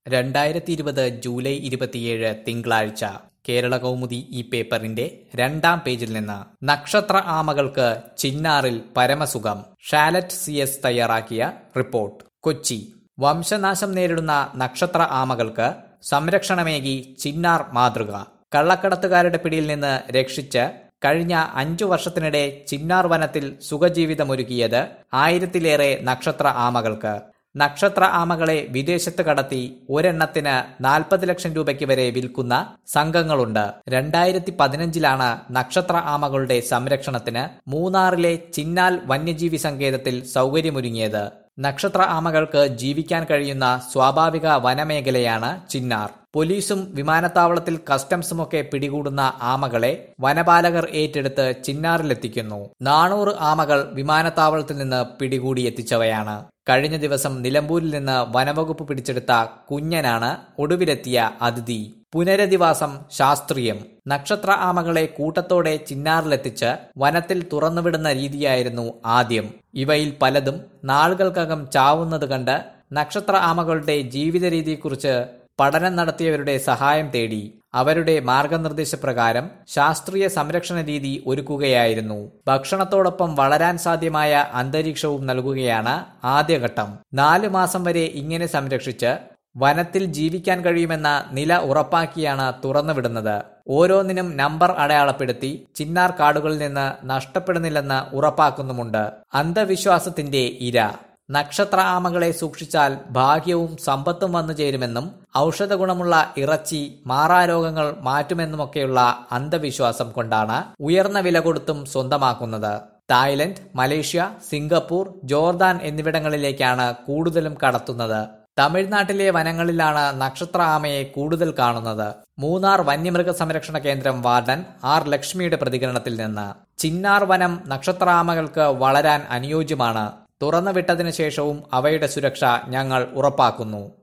രണ്ടായിരത്തി ഇരുപത് ജൂലൈ ഇരുപത്തിയേഴ് തിങ്കളാഴ്ച കേരള കൗമുദി ഈ പേപ്പറിന്റെ രണ്ടാം പേജിൽ നിന്ന് നക്ഷത്ര ആമകൾക്ക് ചിന്നാറിൽ പരമസുഖം ഷാലറ്റ് സി എസ് തയ്യാറാക്കിയ റിപ്പോർട്ട് കൊച്ചി വംശനാശം നേരിടുന്ന നക്ഷത്ര ആമകൾക്ക് സംരക്ഷണമേകി ചിന്നാർ മാതൃക കള്ളക്കടത്തുകാരുടെ പിടിയിൽ നിന്ന് രക്ഷിച്ച് കഴിഞ്ഞ അഞ്ചു വർഷത്തിനിടെ ചിന്നാർ വനത്തിൽ സുഖജീവിതമൊരുക്കിയത് ആയിരത്തിലേറെ നക്ഷത്ര ആമകൾക്ക് നക്ഷത്ര ആമകളെ വിദേശത്ത് കടത്തി ഒരെണ്ണത്തിന് നാൽപ്പത് ലക്ഷം രൂപയ്ക്ക് വരെ വിൽക്കുന്ന സംഘങ്ങളുണ്ട് രണ്ടായിരത്തി പതിനഞ്ചിലാണ് നക്ഷത്ര ആമകളുടെ സംരക്ഷണത്തിന് മൂന്നാറിലെ ചിന്നാൽ വന്യജീവി സങ്കേതത്തിൽ സൗകര്യമൊരുങ്ങിയത് നക്ഷത്ര ആമകൾക്ക് ജീവിക്കാൻ കഴിയുന്ന സ്വാഭാവിക വനമേഖലയാണ് ചിന്നാർ പോലീസും വിമാനത്താവളത്തിൽ കസ്റ്റംസുമൊക്കെ പിടികൂടുന്ന ആമകളെ വനപാലകർ ഏറ്റെടുത്ത് ചിന്നാറിലെത്തിക്കുന്നു നാനൂറ് ആമകൾ വിമാനത്താവളത്തിൽ നിന്ന് പിടികൂടി എത്തിച്ചവയാണ് കഴിഞ്ഞ ദിവസം നിലമ്പൂരിൽ നിന്ന് വനവകുപ്പ് പിടിച്ചെടുത്ത കുഞ്ഞനാണ് ഒടുവിലെത്തിയ അതിഥി പുനരധിവാസം ശാസ്ത്രീയം നക്ഷത്ര ആമകളെ കൂട്ടത്തോടെ ചിന്നാറിലെത്തിച്ച് വനത്തിൽ തുറന്നുവിടുന്ന രീതിയായിരുന്നു ആദ്യം ഇവയിൽ പലതും നാളുകൾക്കകം ചാവുന്നത് കണ്ട് നക്ഷത്ര ആമകളുടെ ജീവിത രീതിയെക്കുറിച്ച് പഠനം നടത്തിയവരുടെ സഹായം തേടി അവരുടെ മാർഗനിർദ്ദേശപ്രകാരം ശാസ്ത്രീയ സംരക്ഷണ രീതി ഒരുക്കുകയായിരുന്നു ഭക്ഷണത്തോടൊപ്പം വളരാൻ സാധ്യമായ അന്തരീക്ഷവും നൽകുകയാണ് ആദ്യഘട്ടം നാലു മാസം വരെ ഇങ്ങനെ സംരക്ഷിച്ച് വനത്തിൽ ജീവിക്കാൻ കഴിയുമെന്ന നില ഉറപ്പാക്കിയാണ് തുറന്നുവിടുന്നത് ഓരോന്നിനും നമ്പർ അടയാളപ്പെടുത്തി ചിന്നാർ കാടുകളിൽ നിന്ന് നഷ്ടപ്പെടുന്നില്ലെന്ന് ഉറപ്പാക്കുന്നുമുണ്ട് അന്ധവിശ്വാസത്തിന്റെ ഇര നക്ഷത്ര ആമകളെ സൂക്ഷിച്ചാൽ ഭാഗ്യവും സമ്പത്തും വന്നു ചേരുമെന്നും ഔഷധ ഗുണമുള്ള ഇറച്ചി മാറാരോഗങ്ങൾ മാറ്റുമെന്നുമൊക്കെയുള്ള അന്ധവിശ്വാസം കൊണ്ടാണ് ഉയർന്ന വില കൊടുത്തും സ്വന്തമാക്കുന്നത് തായ്ലൻഡ് മലേഷ്യ സിംഗപ്പൂർ ജോർദാൻ എന്നിവിടങ്ങളിലേക്കാണ് കൂടുതലും കടത്തുന്നത് തമിഴ്നാട്ടിലെ വനങ്ങളിലാണ് നക്ഷത്ര ആമയെ കൂടുതൽ കാണുന്നത് മൂന്നാർ വന്യമൃഗ സംരക്ഷണ കേന്ദ്രം വാർഡൻ ആർ ലക്ഷ്മിയുടെ പ്രതികരണത്തിൽ നിന്ന് ചിന്നാർ വനം നക്ഷത്രാമകൾക്ക് വളരാൻ അനുയോജ്യമാണ് തുറന്നുവിട്ടതിനു ശേഷവും അവയുടെ സുരക്ഷ ഞങ്ങൾ ഉറപ്പാക്കുന്നു